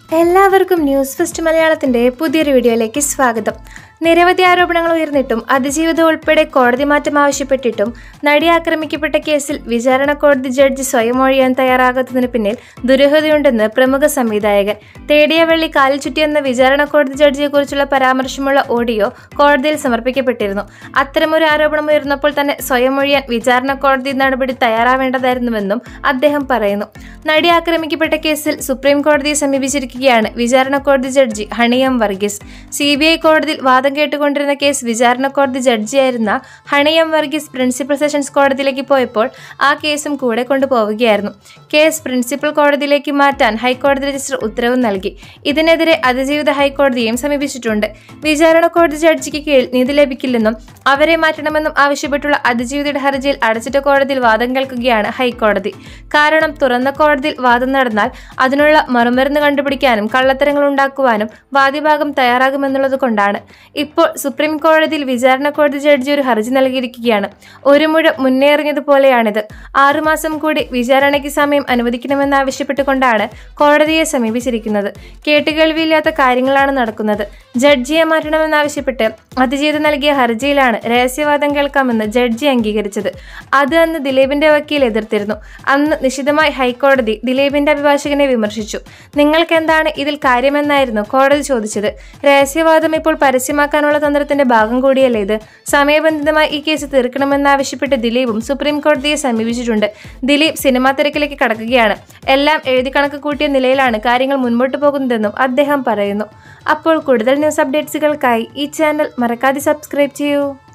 എല്ലാവർക്കും news first മലയാളത്തിന്റെ പുതിയൊരു വീഡിയോയിലേക്ക് സ്വാഗതം നിരവധി ആരോപണങ്ങൾ ഉയർന്നിട്ടും അതിജീവിതം ഉൾപ്പെടെ കോടതി മാറ്റം ആവശ്യപ്പെട്ടിട്ടും നടി ആക്രമിക്കപ്പെട്ട കേസിൽ വിചാരണ കോടതി ജഡ്ജി സ്വയം ഒഴിയാൻ തയ്യാറാകാത്തതിന് പിന്നിൽ ദുരൂഹതയുണ്ടെന്ന് പ്രമുഖ സംവിധായകൻ തേടിയ വെള്ളി കാലിൽ ചുറ്റിയെന്ന വിചാരണ കോടതി ജഡ്ജിയെക്കുറിച്ചുള്ള പരാമർശമുള്ള ഓഡിയോ കോടതിയിൽ സമർപ്പിക്കപ്പെട്ടിരുന്നു അത്തരമൊരു ആരോപണം ഉയർന്നപ്പോൾ തന്നെ സ്വയം ഒഴിയാൻ വിചാരണ കോടതി നടപടി തയ്യാറാവേണ്ടതായിരുന്നുവെന്നും അദ്ദേഹം പറയുന്നു നടി ആക്രമിക്കപ്പെട്ട കേസിൽ സുപ്രീം കോടതിയെ സമീപിച്ചിരിക്കുകയാണ് വിചാരണ കോടതി judge Honey M Varghese C B I കോടതിയിൽ വാദം കേട്ടുകൊണ്ടിരുന്ന കേസ് വിചാരണ കോടതി ജഡ്ജിയായിരുന്ന ഹണിയം വർഗീസ് പ്രിൻസിപ്പൽ സെഷൻസ് കോടതിയിലേക്ക് പോയപ്പോൾ ആ കേസും കൂടെ കൊണ്ടുപോവുകയായിരുന്നു കേസ് പ്രിൻസിപ്പൽ കോടതിയിലേക്ക് മാറ്റാൻ ഹൈക്കോടതി രജിസ്റ്റർ ഉത്തരവ് നൽകി ഇതിനെതിരെ അതിജീവിത ഹൈക്കോടതിയെയും സമീപിച്ചിട്ടുണ്ട് വിചാരണ കോടതി ജഡ്ജിക്ക് കീഴിൽ നീതി ലഭിക്കില്ലെന്നും അവരെ മാറ്റണമെന്നും ആവശ്യപ്പെട്ടുള്ള അതിജീവിതയുടെ ഹർജിയിൽ അടച്ചിട്ട കോടതിയിൽ വാദം കേൾക്കുകയാണ് ഹൈക്കോടതി കാരണം തുറന്ന കോടതിയിൽ വാദം നടന്നാൽ അതിനുള്ള മറുമരുന്ന് കണ്ടുപിടിക്കാനും കള്ളത്തരങ്ങൾ ഉണ്ടാക്കുവാനും വാദിഭാഗം തയ്യാറാകുമെന്നുള്ളത് കൊണ്ടാണ് ഇപ്പോൾ സുപ്രീം കോടതിയിൽ വിചാരണ കോടതി ജഡ്ജി ഒരു ഹർജി നൽകിയിരിക്കുകയാണ് ഒരു മുഴ മുന്നേറിയതുപോലെയാണിത് ആറുമാസം കൂടി വിചാരണയ്ക്ക് സമയം അനുവദിക്കണമെന്നാവശ്യപ്പെട്ടുകൊണ്ടാണ് കോടതിയെ സമീപിച്ചിരിക്കുന്നത് കേട്ടുകേൾവിയില്ലാത്ത കാര്യങ്ങളാണ് നടക്കുന്നത് ജഡ്ജിയെ മാറ്റണമെന്നാവശ്യപ്പെട്ട് അതിജീവിതം നൽകിയ ഹർജിയിലാണ് രഹസ്യവാദം കേൾക്കാമെന്ന് ജഡ്ജി അംഗീകരിച്ചത് അത് അന്ന് ദിലീപിന്റെ വക്കീൽ എതിർത്തിരുന്നു അന്ന് നിശിതമായി ഹൈക്കോടതി ദിലീപിന്റെ അഭിഭാഷകനെ വിമർശിച്ചു നിങ്ങൾക്ക് എന്താണ് ഇതിൽ കാര്യമെന്നായിരുന്നു കോടതി ചോദിച്ചത് രഹസ്യവാദം ഇപ്പോൾ പരസ്യമാക്കാനുള്ള തന്ത്രത്തിന്റെ ഭാഗം കൂടിയല്ലേ ഇത് സമയബന്ധിതമായി ഈ കേസ് തീർക്കണമെന്നാവശ്യപ്പെട്ട് ദിലീപും സുപ്രീം കോടതിയെ സമീപിച്ചിട്ടുണ്ട് ദിലീപ് സിനിമാ തിരക്കിലേക്ക് കടക്കുകയാണ് എല്ലാം എഴുതി കണക്ക് കൂട്ടിയ നിലയിലാണ് കാര്യങ്ങൾ മുൻപോട്ട് പോകുന്നതെന്നും അദ്ദേഹം പറയുന്നു അപ്പോൾ കൂടുതൽ ന്യൂസ് അപ്ഡേറ്റ്സുകൾക്കായി ഈ ചാനൽ മറക്കാതെ സബ്സ്ക്രൈബ് ചെയ്യൂ